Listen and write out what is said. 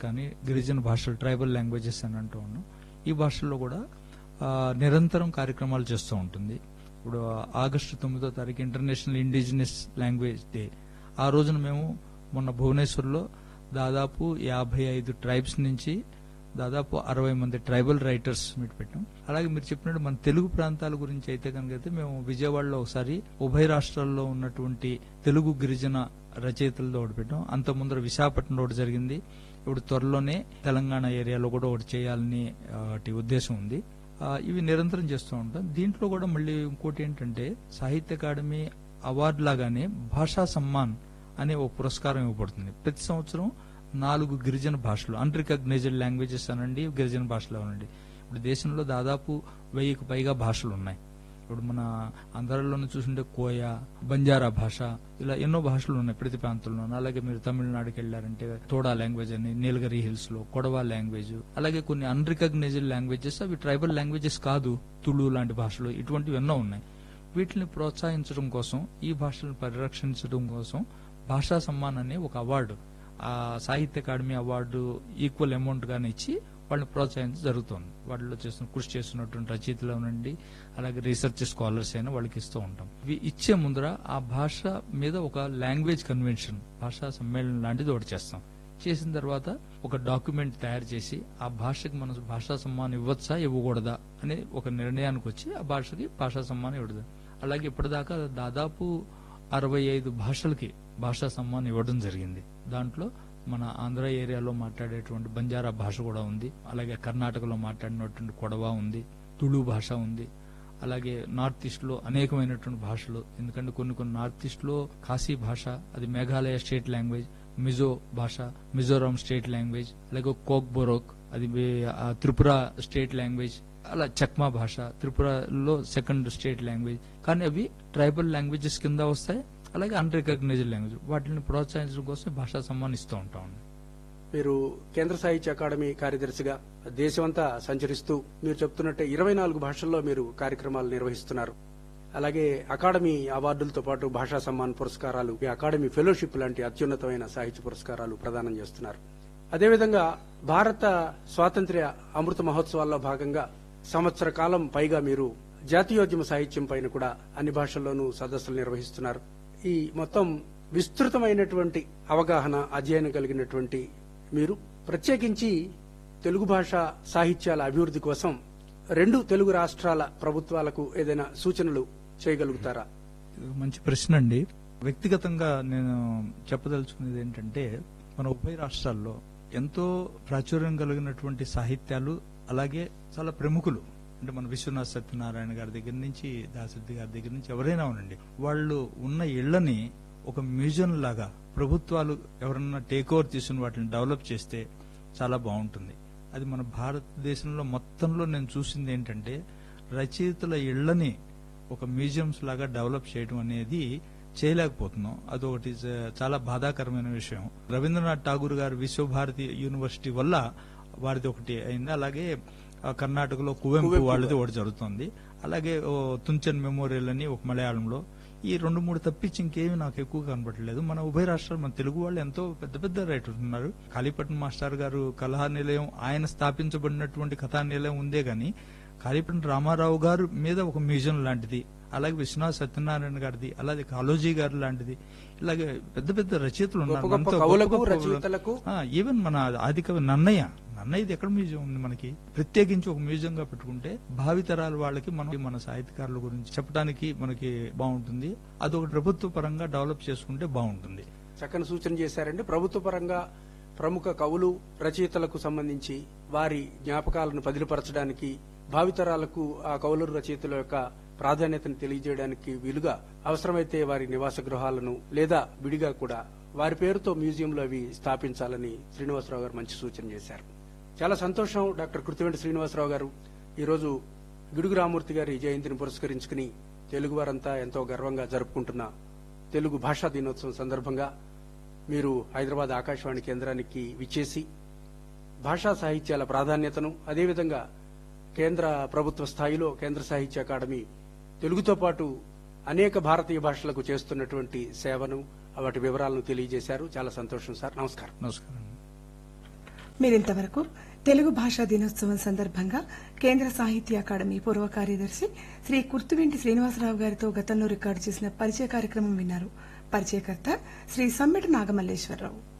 కానీ గిరిజన భాషలు ట్రైబల్ లాంగ్వేజెస్ అని అంటూ ఉన్నాం ఈ భాషల్లో కూడా ఆ, నిరంతరం కార్యక్రమాలు చేస్తూ ఉంటుంది ఇప్పుడు ఆగస్టు తొమ్మిదో తారీఖు ఇంటర్నేషనల్ ఇండిజినస్ లాంగ్వేజ్ డే ఆ రోజున మేము మొన్న భువనేశ్వర్లో దాదాపు యాభై ఐదు ట్రైబ్స్ నుంచి దాదాపు అరవై మంది ట్రైబల్ రైటర్స్ మీట్ పెట్టాం అలాగే మీరు చెప్పినట్టు మన తెలుగు ప్రాంతాల గురించి అయితే కనుక అయితే మేము విజయవాడలో ఒకసారి ఉభయ రాష్ట్రాల్లో ఉన్నటువంటి తెలుగు గిరిజన రచయితలతో ఒకటి పెట్టాం అంత ముందర విశాఖపట్నంలో ఒకటి జరిగింది ఇప్పుడు త్వరలోనే తెలంగాణ ఏరియాలో కూడా ఒకటి చేయాలని ఆ, వాటి ఉద్దేశం ఉంది ఆ, ఇవి నిరంతరం చేస్తూ ఉంటాం దీంట్లో కూడా మళ్ళీ ఇంకోటి ఏంటంటే సాహిత్య అకాడమీ అవార్డు లాగానే భాషా సమ్మాన్ అనే ఒక పురస్కారం ఇవ్వబడుతుంది ప్రతి సంవత్సరం నాలుగు గిరిజన భాషలు అన్రికగ్నైజ్డ్ లాంగ్వేజెస్ అనండి గిరిజన భాషలు అనండి ఇప్పుడు దేశంలో దాదాపు వెయ్యికి పైగా భాషలు ఉన్నాయి ఇప్పుడు మన ఆంధ్రాలోనే చూసుంటే కోయ బంజారా భాష ఇలా ఎన్నో భాషలు ఉన్నాయి ప్రతి ప్రాంతంలో అలాగే మీరు తమిళనాడుకి వెళ్ళారంటే తోడా లాంగ్వేజ్ అని నీలగిరి హిల్స్ లో కొడవా లాంగ్వేజ్ అలాగే కొన్ని అన్రికగ్నైజ్డ్ లాంగ్వేజెస్ అవి ట్రైబల్ లాంగ్వేజెస్ కాదు తుళు లాంటి భాషలు ఇటువంటివి ఎన్నో ఉన్నాయి వీటిని ప్రోత్సహించడం కోసం ఈ భాషలను పరిరక్షించడం కోసం భాషా సమ్మాన్ అనే ఒక అవార్డు ఆ సాహిత్య అకాడమీ అవార్డు ఈక్వల్ అమౌంట్ గానే ఇచ్చి వాళ్ళని ప్రోత్సహించడం జరుగుతుంది వాటిలో చేస్తున్న కృషి చేస్తున్నటువంటి రచయితలు నుండి అలాగే రీసెర్చ్ స్కాలర్స్ అయినా వాళ్ళకి ఇస్తూ ఉంటాం ఇవి ఇచ్చే ముందర ఆ భాష మీద ఒక లాంగ్వేజ్ కన్వెన్షన్ భాషా సమ్మేళనం లాంటిది ఒకటి చేస్తాం చేసిన తర్వాత ఒక డాక్యుమెంట్ తయారు చేసి ఆ భాషకి మనం భాషా సమ్మానం ఇవ్వచ్చా ఇవ్వకూడదా అనే ఒక నిర్ణయానికి వచ్చి ఆ భాషకి భాషా సమ్మానం ఇవ్వదు అలాగే ఇప్పటిదాకా దాదాపు అరవై ఐదు భాషలకి భాషా సమ్మానం ఇవ్వడం జరిగింది దాంట్లో మన ఆంధ్ర ఏరియాలో మాట్లాడేటువంటి బంజారా భాష కూడా ఉంది అలాగే కర్ణాటకలో మాట్లాడినటువంటి కొడవ ఉంది తుళు భాష ఉంది అలాగే నార్త్ ఈస్ట్ లో అనేకమైనటువంటి భాషలు ఎందుకంటే కొన్ని కొన్ని నార్త్ ఈస్ట్ లో కాశీ భాష అది మేఘాలయ స్టేట్ లాంగ్వేజ్ మిజో భాష మిజోరాం స్టేట్ లాంగ్వేజ్ అలాగే కోక్ బొరోక్ అది వే- ఆ త్రిపుర స్టేట్ లాంగ్వేజ్ అలా చక్మా భాష త్రిపురలో సెకండ్ స్టేట్ లాంగ్వేజ్ కానీ అవి ట్రైబల్ లాంగ్వేజెస్ కింద వస్తాయి అలాగే అన్రికగ్నైజ్డ్ లాంగ్వేజ్ వాటిని ప్రోత్సహించడం కోసం భాషా సమ్మాన్ ఇస్తూ ఉంటాం మీరు కేంద్ర సాహిత్య అకాడమీ కార్యదర్శిగా దేశమంతా సంచరిస్తూ మీరు చెప్తున్నట్టే ఇరవై నాలుగు భాషల్లో మీరు కార్యక్రమాలు నిర్వహిస్తున్నారు అలాగే అకాడమీ అవార్డులతో పాటు భాషా సమ్మాన్ పురస్కారాలు ఈ అకాడమీ ఫెలోషిప్ లాంటి అత్యున్నతమైన సాహిత్య పురస్కారాలు ప్రదానం చేస్తున్నారు అదేవిధంగా భారత స్వాతంత్ర్య అమృత మహోత్సవాల్లో భాగంగా సంవత్సర కాలం పైగా మీరు జాతీయోద్యమ సాహిత్యం పైన కూడా అన్ని భాషల్లోనూ సదస్సులు నిర్వహిస్తున్నారు ఈ మొత్తం విస్తృతమైనటువంటి అవగాహన అధ్యయనం కలిగినటువంటి మీరు ప్రత్యేకించి తెలుగు భాష సాహిత్యాల అభివృద్ధి కోసం రెండు తెలుగు రాష్ట్రాల ప్రభుత్వాలకు ఏదైనా సూచనలు చేయగలుగుతారా ఇది ఒక మంచి ప్రశ్న అండి వ్యక్తిగతంగా నేను చెప్పదలుచుకునేది ఏంటంటే మన ఉభయ రాష్ట్రాల్లో ఎంతో ప్రాచుర్యం కలిగినటువంటి సాహిత్యాలు అలాగే చాలా ప్రముఖులు అంటే మన విశ్వనాథ్ సత్యనారాయణ గారి దగ్గర నుంచి దాశరథి గారి దగ్గర నుంచి ఎవరైనా ఉనండి వాళ్ళు ఉన్న ఇళ్లని ఒక మ్యూజియం లాగా ప్రభుత్వాలు ఎవరన్నా టేక్ ఓవర్ తీసుకుని వాటిని డెవలప్ చేస్తే చాలా బాగుంటుంది అది మన భారతదేశంలో మొత్తంలో నేను చూసింది ఏంటంటే రచయితల ఇళ్లని ఒక మ్యూజియంస్ లాగా డెవలప్ చేయడం అనేది చేయలేకపోతున్నాం అదొకటి చ- చాలా బాధాకరమైన విషయం రవీంద్రనాథ్ ఠాగూర్ గారు విశ్వభారతి యూనివర్సిటీ వల్ల వారిది ఒకటి అయింది అలాగే ఆ, కర్ణాటకలో కువెంపు కువెంపు వాళ్ళది ఒకటి జరుగుతుంది అలాగే ఓ తుంచన్ మెమోరియల్ అని ఒక మలయాళంలో ఈ రెండు మూడు తప్పించి ఇంకేమీ నాకు ఎక్కువ కనబడలేదు మన ఉభయ రాష్ట్రాలు మన తెలుగు వాళ్ళు ఎంతో పెద్ద పెద్ద రైటర్స్ ఉన్నారు కాళీపట్నం మాస్టర్ గారు కలహా నిలయం ఆయన స్థాపించబడినటువంటి కథా నిలయం ఉందే గాని కాళీపట్నం రామారావు గారు మీద ఒక మ్యూజియం లాంటిది అలాగే విశ్వనాథ్ సత్యనారాయణ గారిది అలాగే కాళోజీ గారు లాంటిది ఇలాగే పెద్ద పెద్ద రచయితలు ఉన్నారు గొప్ప గొప్ప మనతో కవులకు, గొప్ప గొప్ప రచయితలకు ఆ, ఈవెన్ మన ఆదికవి నన్నయ్య నన్నయ్యది ఎక్కడ మ్యూజియం ఉంది మనకి ప్రత్యేకించి ఒక మ్యూజియం గా పెట్టుకుంటే భావితరాల వాళ్ళకి మనం మన సాహిత్యకారుల గురించి చెప్పడానికి మనకి బాగుంటుంది అదొక ప్రభుత్వ పరంగా డెవలప్ చేసుకుంటే బాగుంటుంది చక్కని సూచన చేశారండి ప్రభుత్వ పరంగా ప్రముఖ కవులు రచయితలకు సంబంధించి వారి జ్ఞాపకాలను పదిలపరచడానికి భావితరాలకు ఆ కవులు రచయితల యొక్క ప్రాధాన్యతను తెలియజేయడానికి వీలుగా అవసరమైతే వారి నివాస గృహాలను లేదా విడిగా కూడా వారి పేరుతో మ్యూజియంలో అవి స్థాపించాలని శ్రీనివాసరావు గారు మంచి సూచన చేశారు చాలా సంతోషం డాక్టర్ కృతివెంటి శ్రీనివాసరావు గారు ఈరోజు గిడుగు రామూర్తి గారి జయంతిని పురస్కరించుకుని తెలుగు వారంతా ఎంతో గర్వంగా జరుపుకుంటున్న తెలుగు భాషా దినోత్సవం సందర్భంగా మీరు హైదరాబాద్ ఆకాశవాణి కేంద్రానికి విచ్చేసి భాషా సాహిత్యాల ప్రాధాన్యతను అదేవిధంగా కేంద్ర ప్రభుత్వ స్థాయిలో కేంద్ర సాహిత్య అకాడమీ తెలుగుతో పాటు అనేక భారతీయ భాషలకు చేస్తున్నటువంటి సేవను వాటి వివరాలను తెలియజేశారు చాలా సంతోషం సార్ నమస్కారం నమస్కారం మీరింతవరకు తెలుగు భాషా దినోత్సవం సందర్భంగా కేంద్ర సాహిత్య అకాడమీ పూర్వ కార్యదర్శి శ్రీ కుర్తువెంటి శ్రీనివాసరావు గారితో గతంలో రికార్డు చేసిన పరిచయ కార్యక్రమం విన్నారు పరిచయకర్త శ్రీ సమ్మెట నాగమల్లేశ్వరరావు